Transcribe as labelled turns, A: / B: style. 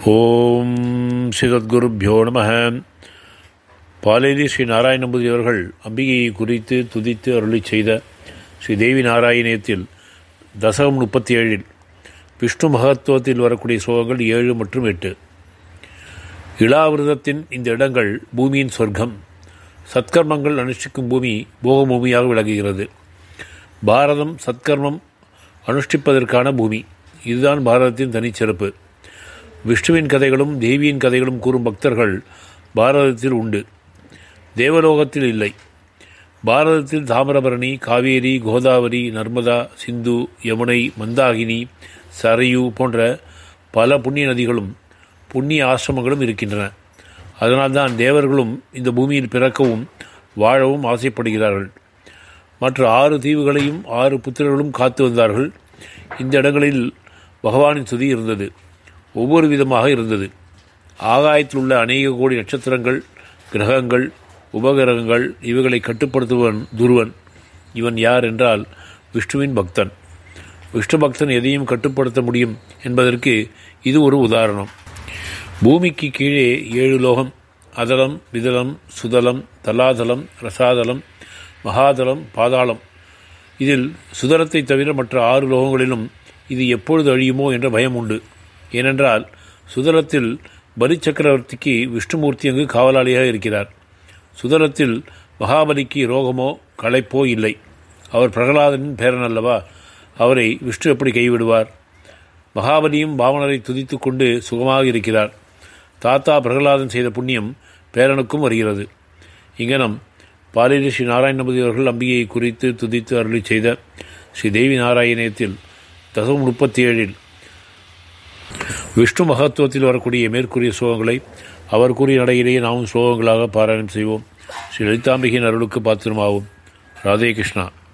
A: ஓம் ஸ்ரீ சத்குருப்பியோ நம பாலேரி ஸ்ரீ நாராயணபதி அவர்கள் அம்பிகையை குறித்து துதித்து அருளி செய்த ஸ்ரீ தேவி நாராயணியத்தில் தசகம் முப்பத்தி ஏழில் விஷ்ணு மகத்துவத்தில் வரக்கூடிய ஸ்லோகங்கள் ஏழு மற்றும் எட்டு இளாவிரதத்தின் இந்த இடங்கள் பூமியின் சொர்க்கம் சத்கர்மங்கள் அனுஷ்டிக்கும் பூமி போகபூமியாக விளங்குகிறது பாரதம் சத்கர்மம் அனுஷ்டிப்பதற்கான பூமி இதுதான் பாரதத்தின் தனிச்சிறப்பு விஷ்ணுவின் கதைகளும் தேவியின் கதைகளும் கூறும் பக்தர்கள் பாரதத்தில் உண்டு தேவலோகத்தில் இல்லை பாரதத்தில் தாமிரபரணி காவேரி கோதாவரி நர்மதா சிந்து யமுனை மந்தாகினி சரையு போன்ற பல புண்ணிய நதிகளும் புண்ணிய ஆசிரமங்களும் இருக்கின்றன அதனால்தான் தேவர்களும் இந்த பூமியில் பிறக்கவும் வாழவும் ஆசைப்படுகிறார்கள் மற்ற ஆறு தீவுகளையும் ஆறு புத்திரர்களும் காத்து வந்தார்கள் இந்த இடங்களில் பகவானின் துதி இருந்தது ஒவ்வொரு விதமாக இருந்தது ஆகாயத்தில் உள்ள அநேக கோடி நட்சத்திரங்கள் கிரகங்கள் உபகிரகங்கள் இவைகளை கட்டுப்படுத்துவன் துருவன் இவன் யார் என்றால் விஷ்ணுவின் பக்தன் விஷ்ணு பக்தன் எதையும் கட்டுப்படுத்த முடியும் என்பதற்கு இது ஒரு உதாரணம் பூமிக்கு கீழே ஏழு லோகம் அதலம் விதலம் சுதலம் தலாதலம் ரசாதலம் மகாதலம் பாதாளம் இதில் சுதலத்தை தவிர மற்ற ஆறு லோகங்களிலும் இது எப்பொழுது அழியுமோ என்ற பயம் உண்டு ஏனென்றால் சுதலத்தில் பலி சக்கரவர்த்திக்கு விஷ்ணுமூர்த்தி அங்கு காவலாளியாக இருக்கிறார் சுதலத்தில் மகாபலிக்கு ரோகமோ களைப்போ இல்லை அவர் பிரகலாதனின் பேரன் அல்லவா அவரை விஷ்ணு எப்படி கைவிடுவார் மகாபலியும் பாவனரை துதித்து கொண்டு சுகமாக இருக்கிறார் தாத்தா பிரகலாதன் செய்த புண்ணியம் பேரனுக்கும் வருகிறது இங்கனம் பாலினி ஸ்ரீ நாராயணபதி அவர்கள் அம்பிகையை குறித்து துதித்து அருளி செய்த ஸ்ரீ தேவி நாராயணத்தில் தசம் முப்பத்தி ஏழில் விஷ்ணு மகத்துவத்தில் வரக்கூடிய மேற்கூறிய ஸ்லோகங்களை அவர் கூறிய நடையிலேயே நாமும் ஸ்லோகங்களாக பாராயணம் செய்வோம் ஸ்ரீ லலிதாம்பிகையின் அருளுக்கு பாத்திரமாகும் ராதே கிருஷ்ணா